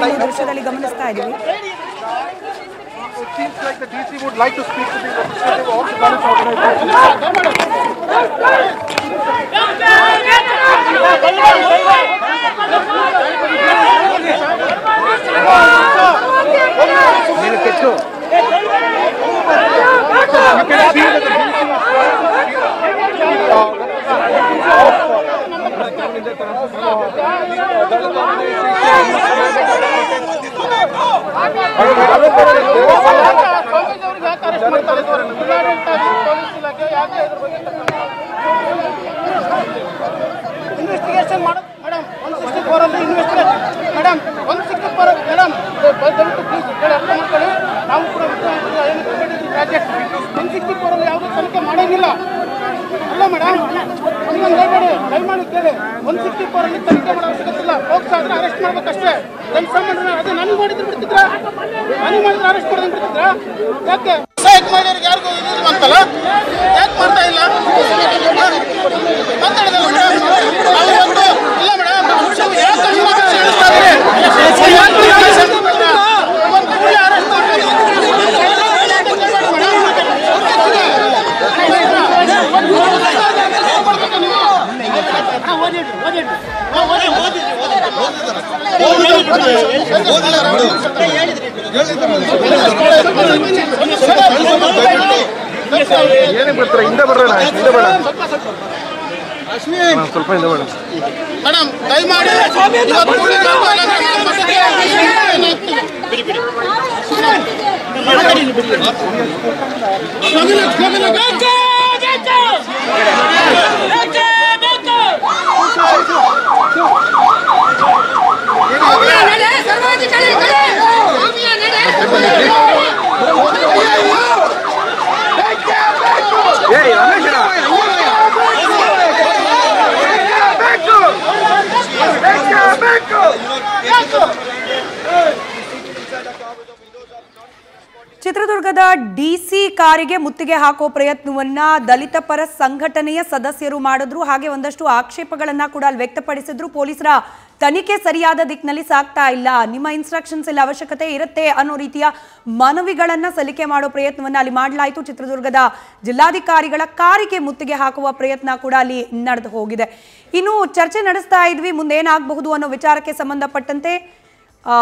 ನೀವು ದೃಶ್ಯದಲ್ಲಿ ಗಮನಿಸ್ತಾ ಇದ್ದೀವಿ It seems like the DC would like to speak to the representative of the Dalit organization. Investigation ಮಾಡೋ madam one sixty four ಅಲ್ಲಿ investigation madam one sixty four madam ದಯವಿಟ್ಟು please ಹೇಳಿ ಅರ್ಥ ಮಾಡ್ಕೊಳ್ಳಿ ನಾವು ಕೂಡ ಪ್ರಾಜೆಕ್ಟ್ ಒನ್ ಸಿಕ್ಸ್ಟಿ ಫೋರ್ ಅಲ್ಲಿ ಯಾವುದೂ ತನಿಖೆ ಮಾಡೋಂಗಿಲ್ಲ ಅಲ್ಲ ಮೇಡಮ್ ಒಂದೊಂದು ದಯಮಾಡಿ ದಯಮಾಡಿ ಕೇಳಿ ಒನ್ ಸಿಕ್ಸ್ಟಿ ಫೋರ್ ಅಲ್ಲಿ ತನಿಖೆ ಮಾಡೋ ಅವಶ್ಯಕತೆ ಇಲ್ಲ ಹೋಗ್ತಾ ಆದ್ರೆ ಅರೆಸ್ಟ್ ಮಾಡ್ಬೇಕಷ್ಟೇ ಜನಸಾಮಾನ್ಯರು ಅದು ನನಗೆ ಮಾಡಿದ್ರೆ ಬಿಡ್ತಿದ್ರ ನನಗೆ ಮಾಡಿದ್ರೆ ಅರೆಸ್ಟ್ ಮಾಡೋದು ಬಿಡ್ತಿದ್ರ ಯಾಕೆ ಸಹಾಯಕ ಮಾಡಿದವ್ರಿಗೆ ಯಾರಿಗೂ ಇದಿಲ್ವಂತಲ್ಲ ಯಾಕೆ ಮಾಡ್ತಾ ಇಲ್ಲ ಮಾತಾಡಿದಲ್ಲ ಮೇಡಮ್ ನಾವು ಒಂದು ಇಲ್ಲ ಮೇಡಮ್ ಯಾಕೆ ಕಣ್ಣು ಮುಚ್ಚಿ ಹೇಳ್ತಾ ಇದ್ದೀರಿ? ಯಾಕೆ ಅರೆಸ್ಟ್ ಮಾಡ್ತಿದ್ದೀರಾ? ಒಂದು ಒಳ್ಳೆ ಅರೆಸ್ಟ್ ಏನಕ್ಕೆ ಬರ್ತಾರೆ ಹಿಂದೆ ಬರ್ರೋಣ ಹಿಂದೆ ಬೇಡ ಹಾ, ಸ್ವಲ್ಪ ಹಿಂದೆ ಬೇಡ ಮೇಡಮ್ ದಯಮಾಡಿ ಇವತ್ತು ಉಳಿದ ಇಲ್ಲಾಂದ್ರೆ ನಾನು ಮತ್ತೆ ಸ್ಲೋಗನ್ ಸ್ಲೋಗನ್ ಬೇಕು ಚಿತ್ರದುರ್ಗದ ಡಿಸಿ ಕಾರಿಗೆ ಮುತ್ತಿಗೆ ಹಾಕೋ ಪ್ರಯತ್ನವನ್ನ ದಲಿತ ಪರ ಸಂಘಟನೆಯ ಸದಸ್ಯರು ಮಾಡಿದ್ರು ಹಾಗೆ ಒಂದಷ್ಟು ಆಕ್ಷೇಪಗಳನ್ನ ಕೂಡ ಅಲ್ಲಿ ವ್ಯಕ್ತಪಡಿಸಿದ್ರು ಪೊಲೀಸರ ತನಿಖೆ ಸರಿಯಾದ ದಿಕ್ಕಿನಲ್ಲಿ ಸಾಗ್ತಾ ಇಲ್ಲ ನಿಮ್ಮ ಇನ್ಸ್ಟ್ರಕ್ಷನ್ಸ್ ಎಲ್ಲ ಅವಶ್ಯಕತೆ ಇರುತ್ತೆ ಅನ್ನೋ ರೀತಿಯ ಮನವಿಗಳನ್ನ ಸಲ್ಲಿಕೆ ಮಾಡೋ ಪ್ರಯತ್ನವನ್ನ ಅಲ್ಲಿ ಮಾಡಲಾಯಿತು ಚಿತ್ರದುರ್ಗದ ಜಿಲ್ಲಾಧಿಕಾರಿಗಳ ಕಾರಿಗೆ ಮುತ್ತಿಗೆ ಹಾಕುವ ಪ್ರಯತ್ನ ಕೂಡ ಅಲ್ಲಿ ನಡೆದು ಹೋಗಿದೆ ಇನ್ನು ಚರ್ಚೆ ನಡೆಸ್ತಾ ಇದ್ವಿ ಮುಂದೇನಾಗಬಹುದು ಅನ್ನೋ ವಿಚಾರಕ್ಕೆ ಸಂಬಂಧಪಟ್ಟಂತೆ ಆ,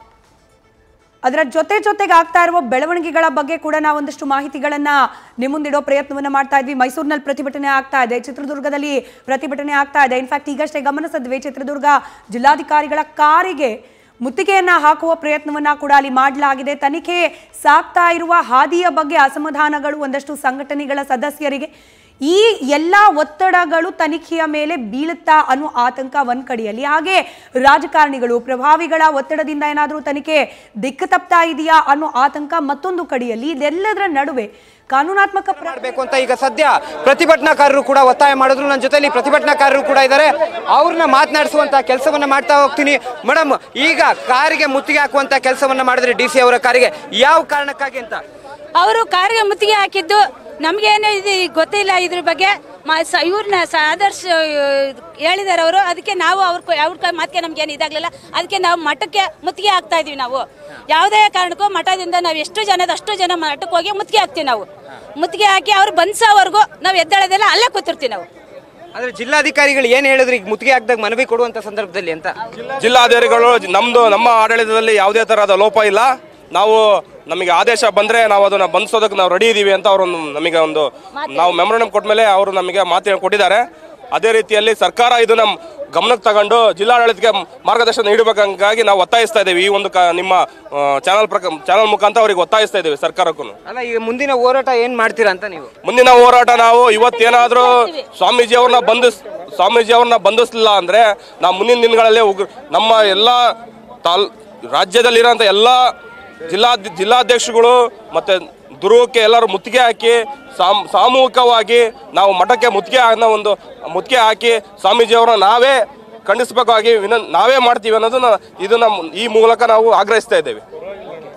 ಅದರ ಜೊತೆ ಜೊತೆಗೆ ಆಗ್ತಾ ಇರುವ ಬೆಳವಣಿಗೆಗಳ ಬಗ್ಗೆ ಕೂಡ ನಾವು ಒಂದಷ್ಟು ಮಾಹಿತಿಗಳನ್ನ ನಿಮ್ಮ ಮುಂದಿಡೋ ಪ್ರಯತ್ನವನ್ನ ಮಾಡ್ತಾ ಇದ್ವಿ ಮೈಸೂರಿನಲ್ಲಿ ಪ್ರತಿಭಟನೆ ಆಗ್ತಾ ಇದೆ ಚಿತ್ರದುರ್ಗದಲ್ಲಿ ಪ್ರತಿಭಟನೆ ಆಗ್ತಾ ಇದೆ ಇನ್ಫ್ಯಾಕ್ಟ್ ಈಗಷ್ಟೇ ಗಮನಿಸಿದ್ವಿ ಚಿತ್ರದುರ್ಗ ಜಿಲ್ಲಾಧಿಕಾರಿಗಳ ಕಾರಿಗೆ ಮುತ್ತಿಗೆಯನ್ನ ಹಾಕುವ ಪ್ರಯತ್ನವನ್ನ ಕೂಡ ಅಲ್ಲಿ ಮಾಡಲಾಗಿದೆ ತನಿಖೆ ಸಾಗ್ತಾ ಇರುವ ಹಾದಿಯ ಬಗ್ಗೆ ಅಸಮಾಧಾನಗಳು ಒಂದಷ್ಟು ಸಂಘಟನೆಗಳ ಸದಸ್ಯರಿಗೆ ಈ ಎಲ್ಲ ಒತ್ತಡಗಳು ತನಿಖೆಯ ಮೇಲೆ ಬೀಳುತ್ತಾ ಅನ್ನೋ ಆತಂಕ ಒಂದ್ ಕಡೆಯಲ್ಲಿ ಹಾಗೆ ರಾಜಕಾರಣಿಗಳು ಪ್ರಭಾವಿಗಳ ಒತ್ತಡದಿಂದ ಏನಾದರೂ ತನಿಖೆ ದಿಕ್ಕು ತಪ್ತಾ ಇದೆಯಾ ಅನ್ನೋ ಆತಂಕ ಮತ್ತೊಂದು ಕಡೆಯಲ್ಲಿ ಇದೆಲ್ಲದರ ನಡುವೆ ಕಾನೂನಾತ್ಮಕ ಪ್ರ- ಮಾಡಬೇಕು ಅಂತ ಈಗ ಸದ್ಯ ಪ್ರತಿಭಟನಾಕಾರರು ಕೂಡ ಒತ್ತಾಯ ಮಾಡಿದ್ರು ನನ್ನ ಜೊತೆಲಿ ಪ್ರತಿಭಟನಾಕಾರರು ಕೂಡ ಇದ್ದಾರೆ ಅವ್ರನ್ನ ಮಾತನಾಡಿಸುವಂತ ಕೆಲಸವನ್ನ ಮಾಡ್ತಾ ಹೋಗ್ತೀನಿ ಮೇಡಮ್ ಈಗ ಕಾರಿಗೆ ಮುತ್ತಿಗೆ ಹಾಕುವಂತ ಕೆಲಸವನ್ನ ಮಾಡಿದ್ರೆ ಡಿ ಸಿ ಅವರ ಕಾರಿಗೆ ಯಾವ ಕಾರಣಕ್ಕಾಗಿ ಅಂತ ಅವರು ಕಾರಿಗೆ ಮುತ್ತಿಗೆ ಹಾಕಿದ್ದು ನಮಗೇನು ಇದು ಗೊತ್ತಿಲ್ಲ ಇದ್ರ ಬಗ್ಗೆ ಮ- ಸ- ಇವ್ರನ್ನ ಸ- ಆದರ್ಶ್ ಹೇಳಿದಾರೆ ಅವರು ಅದಕ್ಕೆ ನಾವು ಅವ್ರ ಕ- ಅವ್ರ ಕೈ ಮಾತಿಗೆ ನಮ್ಗೇನು ಇದಾಗಲಿಲ್ಲ ಅದಕ್ಕೆ ನಾವು ಮಠಕ್ಕೆ ಮುತ್ತಿಗೆ ಹಾಕ್ತಾ ಇದೀವಿ ನಾವು ಯಾವುದೇ ಕಾರಣಕ್ಕೂ ಮಠದಿಂದ ನಾವು ಎಷ್ಟು ಜನದ ಅಷ್ಟು ಜನ ಮಠಕ್ಕೆ ಹೋಗಿ ಮುತ್ತಿಗೆ ಹಾಕ್ತೀವಿ ನಾವು ಮುತ್ತಿಗೆ ಹಾಕಿ ಅವ್ರು ಬಂದ್ಸೋವರೆಗೂ ನಾವು ಎದ್ದೇಳೋದೆಲ್ಲ ಅಲ್ಲೇ ಕೂತಿರ್ತೀವಿ ನಾವು ಅಂದ್ರೆ ಜಿಲ್ಲಾಧಿಕಾರಿಗಳು ಏನ್ ಹೇಳಿದ್ರು ಈಗ ಮುತ್ತಿಗೆ ಹಾಕಿದಾಗ ಮನವಿ ಕೊಡುವಂತ ಸಂದರ್ಭದಲ್ಲಿ ಅಂತ ಜಿಲ್ಲಾಧಿಕಾರಿಗಳು ನಮ್ದು ನಮ್ಮ ಆಡಳಿತದಲ್ಲಿ ಯಾವುದೇ ತರಹದ ಲೋಪ ಇಲ್ಲ ನಾವು ನಮಗೆ ಆದೇಶ ಬಂದ್ರೆ ನಾವು ಅದನ್ನ ಬಂಧಿಸೋದಕ್ಕೆ ನಾವು ರೆಡಿ ಇದೀವಿ ಅಂತ ಅವರು ನಮಗೆ ಒಂದು ನಾವು ಮೆಮೊರಂಡಮ್ ಕೊಟ್ಮೇಲೆ ಅವರು ನಮಗೆ ಮಾತು ಕೊಟ್ಟಿದ್ದಾರೆ ಅದೇ ರೀತಿಯಲ್ಲಿ ಸರ್ಕಾರ ಇದು ನಮ್ಮ ಗಮನಕ್ಕೆ ತಗೊಂಡು ಜಿಲ್ಲಾಡಳಿತಕ್ಕೆ ಮಾರ್ಗದರ್ಶನ ನೀಡಬೇಕಂಗಾಗಿ ನಾವು ಒತ್ತಾಯಿಸ್ತಾ ಇದ್ದೀವಿ ಈ ಒಂದು ಕ- ನಿಮ್ಮ ಚಾನಲ್ ಪ್ರಕ ಚಾನಲ್ ಮುಖಾಂತರ ಅವರಿಗೆ ಒತ್ತಾಯಿಸ್ತಾ ಇದ್ದೀವಿ ಸರ್ಕಾರಕ್ಕೂ ಅಲ್ಲ ಈಗ ಮುಂದಿನ ಹೋರಾಟ ಏನ್ ಮಾಡ್ತೀರಾ ಅಂತ ನೀವು ಮುಂದಿನ ಹೋರಾಟ ನಾವು ಇವತ್ತೇನಾದ್ರೂ ಸ್ವಾಮೀಜಿ ಅವ್ರನ್ನ ಬಂಧಿಸ್ ಸ್ವಾಮೀಜಿ ಅವ್ರನ್ನ ಬಂಧಿಸ್ಲಿಲ್ಲ ಅಂದ್ರೆ ನಾವು ಮುಂದಿನ ದಿನಗಳಲ್ಲಿ ಉಗ್ರ ನಮ್ಮ ಎಲ್ಲ ತಾಲ್ ರಾಜ್ಯದಲ್ಲಿರೋಂಥ ಎಲ್ಲ ಜಿಲ್ಲಾ ಜಿಲ್ಲಾಧ್ಯಕ್ಷಗಳು ಮತ್ತೆ ದುರ್ಗಕ್ಕೆ ಎಲ್ಲರೂ ಮುತ್ತಿಗೆ ಹಾಕಿ ಸಾಮ್ ಸಾಮೂಹಿಕವಾಗಿ ನಾವು ಮಠಕ್ಕೆ ಮುತ್ತಿಗೆ ಅನ್ನೋ ಒಂದು ಮುತ್ತಿಗೆ ಹಾಕಿ ಸ್ವಾಮೀಜಿ ಅವರನ್ನ ನಾವೇ ಖಂಡಿಸಬೇಕಾಗಿ ವಿನ ನಾವೇ ಮಾಡ್ತೀವಿ ಅನ್ನೋದನ್ನ ಇದನ್ನ ಈ ಮೂಲಕ ನಾವು ಆಗ್ರಹಿಸ್ತಾ ಇದ್ದೇವೆ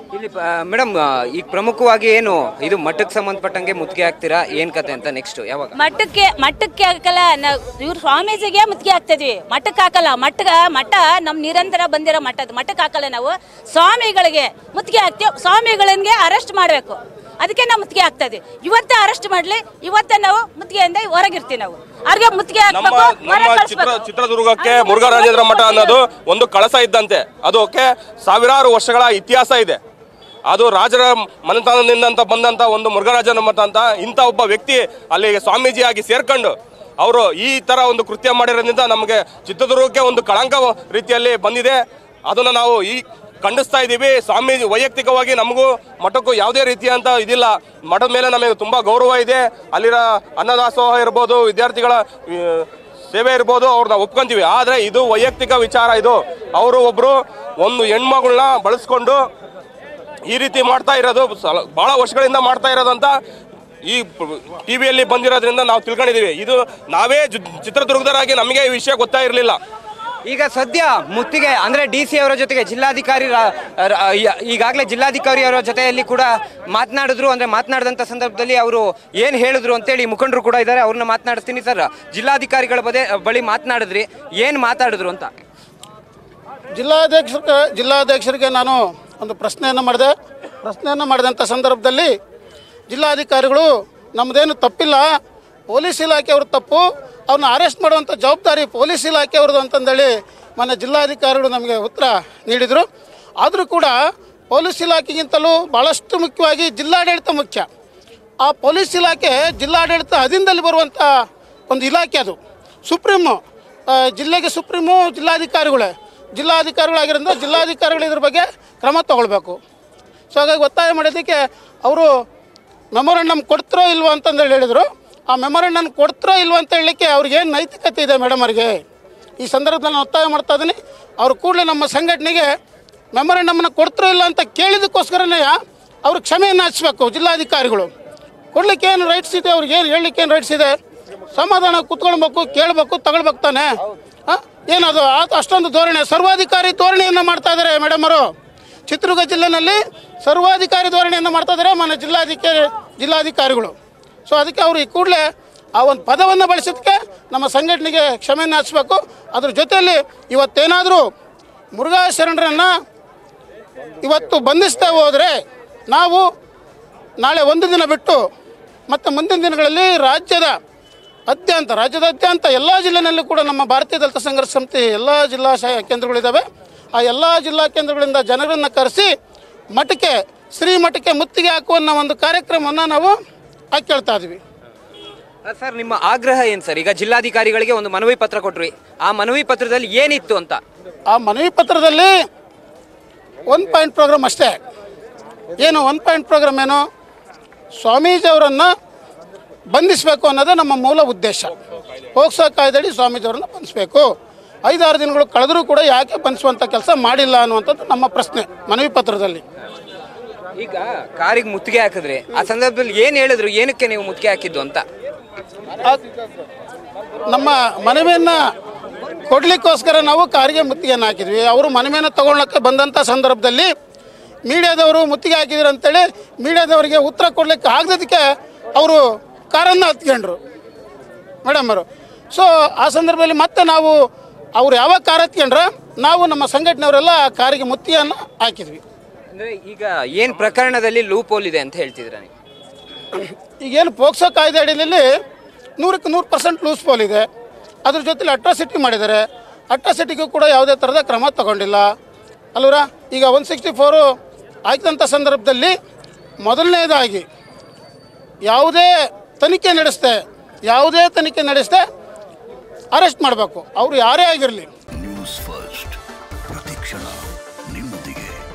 ಇಲ್ಲಿ ಮೇಡಮ್ ಈಗ ಪ್ರಮುಖವಾಗಿ ಏನು ಇದು ಮಠಕ್ಕೆ ಸಂಬಂಧಪಟ್ಟಂಗೆ ಮುತ್ತಿಗೆ ಹಾಕ್ತೀರಾ ಏನ್ ಕತೆ ಅಂತ ನೆಕ್ಸ್ಟ್ ಯಾವಾಗ ಮಠಕ್ಕೆ ಮಠಕ್ಕೆ ಹಾಕಲ್ಲ ನಾವು ಇವ್ರ ಸ್ವಾಮೀಜಿಗೆ ಮುತ್ತಿಗೆ ಹಾಕ್ತಿದ್ವಿ ಮಠಕ್ಕೆ ಹಾಕಲ್ಲ ಮಠಗ ಮಠ ನಮ್ ನಿರಂತರ ಬಂದಿರೋ ಮಠದ ಮಠಕ್ಕೆ ಹಾಕಲ್ಲ ನಾವು ಸ್ವಾಮಿಗಳಿಗೆ ಮುತ್ತಿಗೆ ಹಾಕ್ತೀವಿ ಸ್ವಾಮಿಗಳಿಗೆ ಅರೆಸ್ಟ್ ಮಾಡಬೇಕು ಅದಕ್ಕೆ ನಾವು ಮುತ್ತಿಗೆ ಹಾಕ್ತಾ ಇದೀವಿ ಇವತ್ತೇ ಅರೆಸ್ಟ್ ಮಾಡ್ಲಿ ಇವತ್ತೇ ನಾವು ಮುತ್ತಿಗೆಯಿಂದ ಹೊರಗಿರ್ತೀವಿ ನಾವು ಅವ್ರಿಗೆ ಮುತ್ತಿಗೆ ನಮ್ಮ ಹಾಕ್ಬೇಕು ಹೊರಗೆ ನಮ್ಮ ಚಿತ್ರ ಕಳಿಸ್ಬೇಕು. ಚಿತ್ರದುರ್ಗಕ್ಕೆ ಮುರುಘರಾಜೇಂದ್ರ ಮಠ ಅನ್ನೋದು ಒಂದು ಕಳಸ ಇದ್ದಂತೆ ಅದಕ್ಕೆ ಸಾವಿರಾರು ವರ್ಷಗಳ ಇತಿಹಾಸ ಇದೆ ಅದು ರಾಜರ ಮನೆತನದಿಂದ ಅಂತ ಬಂದಂತ ಒಂದು ಮುರುಘರಾಜನ ಮಠ ಅಂತ ಇಂಥ ಒಬ್ಬ ವ್ಯಕ್ತಿ ಅಲ್ಲಿಗೆ ಸ್ವಾಮೀಜಿಯಾಗಿ ಸೇರ್ಕೊಂಡು ಅವರು ಈ ತರ ಒಂದು ಕೃತ್ಯ ಮಾಡಿರೋದ್ರಿಂದ ನಮಗೆ ಚಿತ್ರದುರ್ಗಕ್ಕೆ ಒಂದು ಕಳಂಕ ರೀತಿಯಲ್ಲಿ ಬಂದಿದೆ ಅದನ್ನು ನಾವು ಈ ಖಂಡಿಸ್ತಾ ಇದ್ದೀವಿ ಸ್ವಾಮೀಜಿ ವೈಯಕ್ತಿಕವಾಗಿ ನಮಗೂ ಮಠಕ್ಕೂ ಯಾವುದೇ ರೀತಿಯಂತ ಇದಿಲ್ಲ ಮಠದ ಮೇಲೆ ನಮಗೆ ತುಂಬ ಗೌರವ ಇದೆ ಅಲ್ಲಿರೋ ಅನ್ನದಾಸೋಹ ಇರ್ಬೋದು ವಿದ್ಯಾರ್ಥಿಗಳ ಆ, ಸೇವೆ ಇರ್ಬೋದು ಅವ್ರನ್ನ ಒಪ್ಕೊಂತೀವಿ ಆದರೆ ಇದು ವೈಯಕ್ತಿಕ ವಿಚಾರ ಇದು ಅವರು ಒಬ್ಬರು ಒಂದು ಹೆಣ್ಮಗಳನ್ನ ಬಳಸ್ಕೊಂಡು ಈ ರೀತಿ ಮಾಡ್ತಾ ಇರೋದು ಸಲ- ಬಹಳ ವರ್ಷಗಳಿಂದ ಮಾಡ್ತಾ ಇರೋದಂತ ಈ ಟಿವಿಯಲ್ಲಿ ಬಂದಿರೋದ್ರಿಂದ ನಾವು ತಿಳ್ಕೊಂಡಿದೀವಿ ಇದು ನಾವೇ ಜು- ಚಿತ್ರದುರ್ಗದರಾಗಿ ನಮಗೆ ಈ ವಿಷಯ ಗೊತ್ತಾ ಇರಲಿಲ್ಲ ಈಗ ಸದ್ಯ ಮುತ್ತಿಗೆ ಅಂದ್ರೆ ಡಿ ಸಿ ಅವರ ಜೊತೆಗೆ ಜಿಲ್ಲಾಧಿಕಾರಿ ರಾ- ರ- ಯ- ಈಗಾಗಲೇ ಜಿಲ್ಲಾಧಿಕಾರಿ ಅವರ ಜೊತೆಯಲ್ಲಿ ಕೂಡ ಮಾತನಾಡಿದ್ರು ಅಂದ್ರೆ ಮಾತನಾಡಿದಂಥ ಸಂದರ್ಭದಲ್ಲಿ ಅವರು ಏನು ಹೇಳಿದ್ರು ಅಂತೇಳಿ ಮುಖಂಡರು ಕೂಡ ಇದ್ದಾರೆ ಅವ್ರನ್ನ ಮಾತನಾಡಿಸ್ತೀನಿ ಸರ್ ಜಿಲ್ಲಾಧಿಕಾರಿಗಳ ಬದೇ ಬಳಿ ಮಾತನಾಡಿದ್ರಿ ಏನು ಮಾತಾಡಿದ್ರು ಅಂತ ಜಿಲ್ಲಾಧ್ಯಕ್ಷರ ಜಿಲ್ಲಾಧ್ಯಕ್ಷರಿಗೆ ನಾನು ಒಂದು ಪ್ರಶ್ನೆಯನ್ನು ಮಾಡಿದೆ ಪ್ರಶ್ನೆಯನ್ನು ಮಾಡಿದಂಥ ಸಂದರ್ಭದಲ್ಲಿ ಜಿಲ್ಲಾಧಿಕಾರಿಗಳು ನಮ್ಮದೇನು ತಪ್ಪಿಲ್ಲ ಪೊಲೀಸ್ ಇಲಾಖೆಯವ್ರ ತಪ್ಪು ಅವ್ರನ್ನ ಅರೆಸ್ಟ್ ಮಾಡುವಂಥ ಜವಾಬ್ದಾರಿ ಪೊಲೀಸ್ ಇಲಾಖೆಯವ್ರದ್ದು ಅಂತಂದೇಳಿ ಮೊನ್ನೆ ಜಿಲ್ಲಾಧಿಕಾರಿಗಳು ನಮಗೆ ಉತ್ತರ ನೀಡಿದರು ಆದರೂ ಕೂಡ ಪೊಲೀಸ್ ಇಲಾಖೆಗಿಂತಲೂ ಭಾಳಷ್ಟು ಮುಖ್ಯವಾಗಿ ಜಿಲ್ಲಾಡಳಿತ ಮುಖ್ಯ ಆ ಪೊಲೀಸ್ ಇಲಾಖೆ ಜಿಲ್ಲಾಡಳಿತ ಅಧೀನದಲ್ಲಿ ಬರುವಂಥ ಒಂದು ಇಲಾಖೆ ಅದು ಸುಪ್ರೀಮು ಆ, ಜಿಲ್ಲೆಗೆ ಸುಪ್ರೀಮು ಜಿಲ್ಲಾಧಿಕಾರಿಗಳೇ ಜಿಲ್ಲಾಧಿಕಾರಿಗಳಾಗಿರೋದ್ರಿಂದ ಜಿಲ್ಲಾಧಿಕಾರಿಗಳು ಇದ್ರ ಬಗ್ಗೆ ಕ್ರಮ ತಗೊಳ್ಬೇಕು ಸೊ ಹಾಗಾಗಿ ಒತ್ತಾಯ ಮಾಡಿದ್ದಕ್ಕೆ ಅವರು ಮೆಮೊರಂಡಮ್ ಕೊಡ್ತಾರೋ ಇಲ್ವೋ ಅಂತಂದೇಳಿ ಹೇಳಿದರು ಆ ಮೆಮೊರಂಡಮ್ ಕೊಡ್ತಾರೋ ಇಲ್ವೋ ಅಂತ ಹೇಳಲಿಕ್ಕೆ ಅವ್ರಿಗೆ ಏನು ನೈತಿಕತೆ ಇದೆ ಮೇಡಮ್ ಅವ್ರಿಗೆ ಈ ಸಂದರ್ಭದಲ್ಲಿ ನಾನು ಒತ್ತಾಯ ಮಾಡ್ತಾ ಇದ್ದೀನಿ ಅವ್ರು ಕೂಡಲೇ ನಮ್ಮ ಸಂಘಟನೆಗೆ ಮೆಮೊರಂಡಮ್ನ ಕೊಡ್ತಾರೋ ಇಲ್ಲ ಅಂತ ಕೇಳಿದಕ್ಕೋಸ್ಕರನೇ ಅವ್ರು ಕ್ಷಮೆಯನ್ನು ಹಚ್ಚಬೇಕು ಜಿಲ್ಲಾಧಿಕಾರಿಗಳು ಕೊಡ್ಲಿಕ್ಕೆ ಏನು ರೈಟ್ಸ್ ಇದೆ ಅವ್ರಿಗೆ ಏನು ಹೇಳಲಿಕ್ಕೆ ಏನು ರೈಟ್ಸ್ ಇದೆ ಸಮಾಧಾನ ಕುತ್ಕೊಳ್ಬೇಕು ಕೇಳಬೇಕು ತಗೊಳ್ಬೇಕು ತಾನೆ ಹಾಂ ಏನದು ಆ- ಅಷ್ಟೊಂದು ಧೋರಣೆ ಸರ್ವಾಧಿಕಾರಿ ಧೋರಣೆಯನ್ನು ಮಾಡ್ತಾ ಇದ್ದಾರೆ ಮೇಡಮ್ ಅವರು ಚಿತ್ರದುರ್ಗ ಜಿಲ್ಲೆನಲ್ಲಿ ಸರ್ವಾಧಿಕಾರಿ ಧೋರಣೆಯನ್ನು ಮಾಡ್ತಾ ಇದ್ದಾರೆ ಮನೆ ಜಿಲ್ಲಾಧಿಕಾರಿ ಜಿಲ್ಲಾಧಿಕಾರಿಗಳು ಸೊ ಅದಕ್ಕೆ ಅವರು ಈ ಕೂಡಲೇ ಆ ಒಂದು ಪದವನ್ನು ಬಳಸಿದ್ದಕ್ಕೆ ನಮ್ಮ ಸಂಘಟನೆಗೆ ಕ್ಷಮೆಯನ್ನು ಹಚ್ಚಬೇಕು ಅದ್ರ ಜೊತೆಯಲ್ಲಿ ಇವತ್ತೇನಾದರೂ ಮುರುಘಾ ಶರಣರನ್ನು ಇವತ್ತು ಬಂಧಿಸ್ತಾ ಹೋದರೆ ನಾವು ನಾಳೆ ಒಂದು ದಿನ ಬಿಟ್ಟು ಮತ್ತು ಮುಂದಿನ ದಿನಗಳಲ್ಲಿ ರಾಜ್ಯದ ಅತ್ಯಂತ ರಾಜ್ಯದಾದ್ಯಂತ ಎಲ್ಲ ಜಿಲ್ಲೆನಲ್ಲೂ ಕೂಡ ನಮ್ಮ ಭಾರತೀಯ ದಲಿತ ಸಂಘರ್ಷ ಸಮಿತಿ ಎಲ್ಲ ಜಿಲ್ಲಾ ಶ ಕೇಂದ್ರಗಳಿದ್ದಾವೆ ಆ ಎಲ್ಲ ಜಿಲ್ಲಾ ಕೇಂದ್ರಗಳಿಂದ ಜನರನ್ನು ಕರೆಸಿ ಮಠಕ್ಕೆ ಶ್ರೀ ಮಠಕ್ಕೆ ಮುತ್ತಿಗೆ ಹಾಕುವ ಒಂದು ಕಾರ್ಯಕ್ರಮವನ್ನು ನಾವು ಹಾಕೇಳ್ತಾ ಇದ್ವಿ ಸರ್ ನಿಮ್ಮ ಆಗ್ರಹ ಏನು ಸರ್ ಈಗ ಜಿಲ್ಲಾಧಿಕಾರಿಗಳಿಗೆ ಒಂದು ಮನವಿ ಪತ್ರ ಕೊಟ್ರಿ ಆ ಮನವಿ ಪತ್ರದಲ್ಲಿ ಏನಿತ್ತು ಅಂತ ಆ ಮನವಿ ಪತ್ರದಲ್ಲಿ ಒನ್ ಪಾಯಿಂಟ್ ಪ್ರೋಗ್ರಾಮ್ ಅಷ್ಟೇ ಏನು ಒನ್ ಪಾಯಿಂಟ್ ಪ್ರೋಗ್ರಾಮ್ ಏನು ಸ್ವಾಮೀಜಿಯವರನ್ನು ಬಂಧಿಸಬೇಕು ಅನ್ನೋದೇ ನಮ್ಮ ಮೂಲ ಉದ್ದೇಶ ಪೋಕ್ಸೋ ಕಾಯ್ದೆಯಡಿ ಸ್ವಾಮೀಜಿಯವರನ್ನು ಬಂಧಿಸಬೇಕು ಐದಾರು ದಿನಗಳು ಕಳೆದರೂ ಕೂಡ ಯಾಕೆ ಬಂಧಿಸುವಂಥ ಕೆಲಸ ಮಾಡಿಲ್ಲ ಅನ್ನುವಂಥದ್ದು ನಮ್ಮ ಪ್ರಶ್ನೆ ಮನವಿ ಪತ್ರದಲ್ಲಿ ಈಗ ಕಾರಿಗೆ ಮುತ್ತಿಗೆ ಹಾಕಿದ್ರಿ ಆ ಸಂದರ್ಭದಲ್ಲಿ ಏನು ಹೇಳಿದ್ರು ಏನಕ್ಕೆ ನೀವು ಮುತ್ತಿಗೆ ಹಾಕಿದ್ದು ಅಂತ ಆ- ನಮ್ಮ ಮನವಿಯನ್ನು ಕೊಡಲಿಕ್ಕೋಸ್ಕರ ನಾವು ಕಾರಿಗೆ ಮುತ್ತಿಗೆಯನ್ನು ಹಾಕಿದ್ವಿ ಅವರು ಮನವಿಯನ್ನು ತಗೊಳ್ಳೋಕ್ಕೆ ಬಂದಂಥ ಸಂದರ್ಭದಲ್ಲಿ ಮೀಡಿಯಾದವರು ಮುತ್ತಿಗೆ ಹಾಕಿದ್ರು ಅಂತೇಳಿ ಮೀಡಿಯಾದವರಿಗೆ ಉತ್ತರ ಕೊಡಲಿಕ್ಕೆ ಆಗದಕ್ಕೆ ಅವರು ಕಾರನ್ನು ಹತ್ಕೊಂಡ್ರು ಮೇಡಮ್ ಅವರು ಸೊ ಆ ಸಂದರ್ಭದಲ್ಲಿ ಮತ್ತೆ ನಾವು ಅವ್ರು ಯಾವಾಗ ಕಾರ್ ಹತ್ಕೊಂಡ್ರ ನಾವು ನಮ್ಮ ಸಂಘಟನೆಯವರೆಲ್ಲ ಆ ಕಾರಿಗೆ ಮುತ್ತಿಗೆಯನ್ನು ಹಾಕಿದ್ವಿ ಅಂದ್ರೆ ಈಗ ಏನ್ ಪ್ರಕರಣದಲ್ಲಿ ಲೂಪ್ ಹೋಲ್ ಇದೆ ಅಂತ ಹೇಳ್ತಿದ್ರ ನೀವು ಈಗೇನು ಪೋಕ್ಸೋ ಕಾಯ್ದೆ ಅಡಿಯಲ್ಲಿ ನೂರಕ್ಕೆ ನೂರು ಪರ್ಸೆಂಟ್ ಲೂಸ್ ಪೋಲ್ ಇದೆ ಅದ್ರ ಜೊತೆಲಿ ಅಟ್ರಾಸಿಟಿ ಮಾಡಿದ್ದಾರೆ ಅಟ್ರಾಸಿಟಿಗೂ ಕೂಡ ಯಾವುದೇ ಥರದ ಕ್ರಮ ತಗೊಂಡಿಲ್ಲ ಅಲ್ವರ ಈಗ ಒನ್ ಸಿಕ್ಸ್ಟಿ ಫೋರು ಆಯ್ತಂಥ ಸಂದರ್ಭದಲ್ಲಿ ಮೊದಲನೇದಾಗಿ ಯಾವುದೇ ತನಿಖೆ ನಡೆಸ್ದೆ ಯಾವುದೇ ತನಿಖೆ ನಡೆಸದೆ ಅರೆಸ್ಟ್ ಮಾಡಬೇಕು ಅವರು ಯಾರೇ ಆಗಿರಲಿ ನ್ಯೂಸ್ ಫಸ್ಟ್ ಪ್ರತಿಕ್ಷಣ ನಿಮ್ಮೊಂದಿಗೆ